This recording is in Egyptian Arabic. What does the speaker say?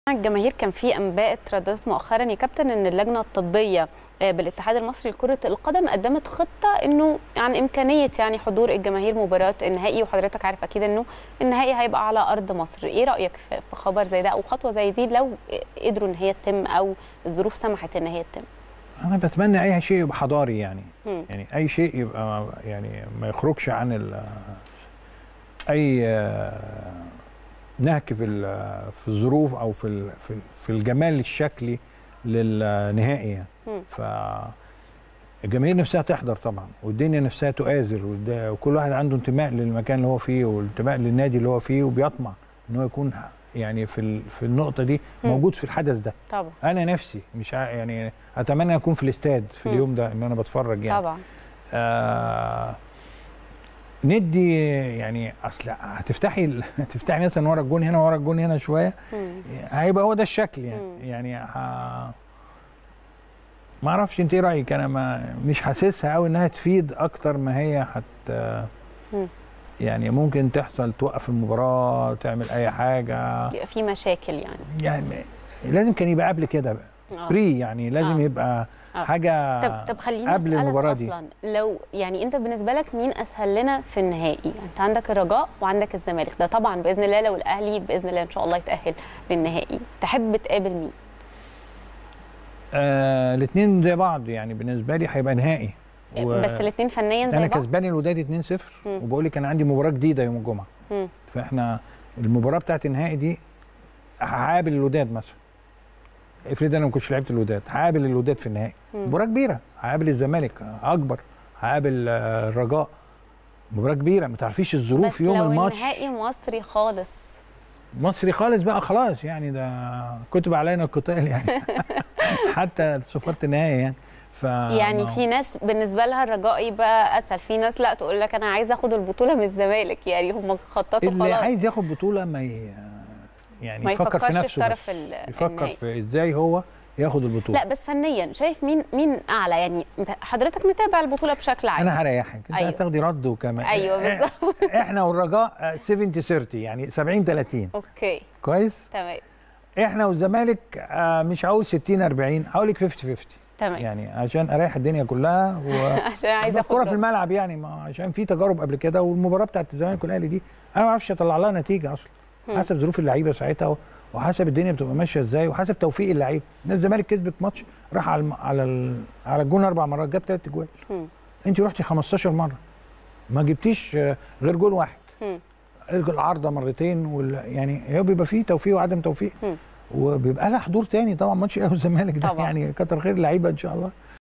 الجماهير كان في انباء اترددت مؤخرا يا كابتن ان اللجنه الطبيه بالاتحاد المصري لكره القدم قدمت خطه انه عن امكانيه يعني حضور الجماهير مباراه النهائي وحضرتك عارف اكيد انه النهائي هيبقى على ارض مصر ايه رايك في خبر زي ده او خطوه زي دي لو قدروا ان هي تتم او الظروف سمحت ان هي تتم انا بتمنى اي شيء يبقى حضاري يعني مم. يعني اي شيء يبقى يعني ما يخرجش عن ال اي نهك في في الظروف او في ال- في ال- في الجمال الشكلي للنهائي يعني مم. ف الجماهير نفسها تحضر طبعا والدنيا نفسها تؤازر والد- وكل واحد عنده انتماء للمكان اللي هو فيه وانتماء للنادي اللي هو فيه وبيطمع ان هو يكون يعني في ال- في النقطه دي مم. موجود في الحدث ده طبعا انا نفسي مش ع- يعني اتمنى اكون في الاستاد في مم. اليوم ده ان انا بتفرج يعني طبعا آه ندي يعني اصل هتفتحي ال- هتفتحي مثلا ورا الجون هنا ورا الجون هنا شويه مم. هيبقى هو ده الشكل يعني مم. يعني ه... ما اعرفش انت ايه رايك انا ما مش حاسسها قوي انها تفيد اكتر ما هي هت مم. يعني ممكن تحصل توقف المباراه تعمل اي حاجه يبقى في مشاكل يعني يعني لازم كان يبقى قبل كده بقى آه. بري يعني لازم آه. يبقى آه. حاجه طب طب خليني قبل أسألك المباراة دي. اصلا لو يعني انت بالنسبه لك مين اسهل لنا في النهائي انت عندك الرجاء وعندك الزمالك ده طبعا باذن الله لو الاهلي باذن الله ان شاء الله يتاهل للنهائي تحب تقابل مين آه الاثنين زي بعض يعني بالنسبه لي هيبقى نهائي و- بس الاثنين فنيا زي انا بعض كسبان الوداد 2-0 مم. وبقول لك انا عندي مباراه جديده يوم الجمعه مم. فاحنا المباراه بتاعت النهائي دي هقابل الوداد مثلا افرض انا ما كنتش لعبت الوداد هقابل الوداد في النهائي مم. مباراه كبيره هقابل الزمالك اكبر هقابل آه، الرجاء مباراه كبيره ما تعرفيش الظروف بس يوم لو الماتش النهائي مصري خالص مصري خالص بقى خلاص يعني ده كتب علينا القتال يعني حتى صفاره النهائي يعني ف يعني في ناس بالنسبه لها الرجاء يبقى اسهل في ناس لا تقول لك انا عايزه اخد البطوله من الزمالك يعني هم خططوا اللي خلاص عايز ياخد بطوله ما ي... يعني ما يفكر في يفكرش نفسه في طرف بس. ال- يفكر النهائي. في ازاي هو ياخد البطوله لا بس فنيا شايف مين مين اعلى يعني انت- حضرتك متابع البطوله بشكل عام انا هريحك انت أيوة. هتاخدي رد وكمان أيوة بالظبط. احنا والرجاء آه، 70 30 يعني 70 30 اوكي كويس تمام احنا والزمالك آه، مش هقول 60 40 هقول لك 50 50 تمام يعني عشان اريح الدنيا كلها و عشان عايزه الكوره اخد في رأيك. الملعب يعني ما عشان في تجارب قبل كده والمباراه بتاعت الزمالك والاهلي دي انا ما اعرفش اطلع لها نتيجه اصلا مم. حسب ظروف اللعيبه ساعتها وحسب الدنيا بتبقى ماشيه ازاي وحسب توفيق اللعيبه النادي الزمالك كسبت ماتش راح على الم- على ال- على الجون اربع مرات جاب ثلاث اجوال مم. انت رحتي 15 مره ما جبتيش آه، غير جول واحد مم. العارضه مرتين وال... يعني هو بيبقى فيه توفيق وعدم توفيق مم. وبيبقى لها حضور تاني طبعا ماتش الاهلي والزمالك ده طبعا. يعني كتر خير اللعيبه ان شاء الله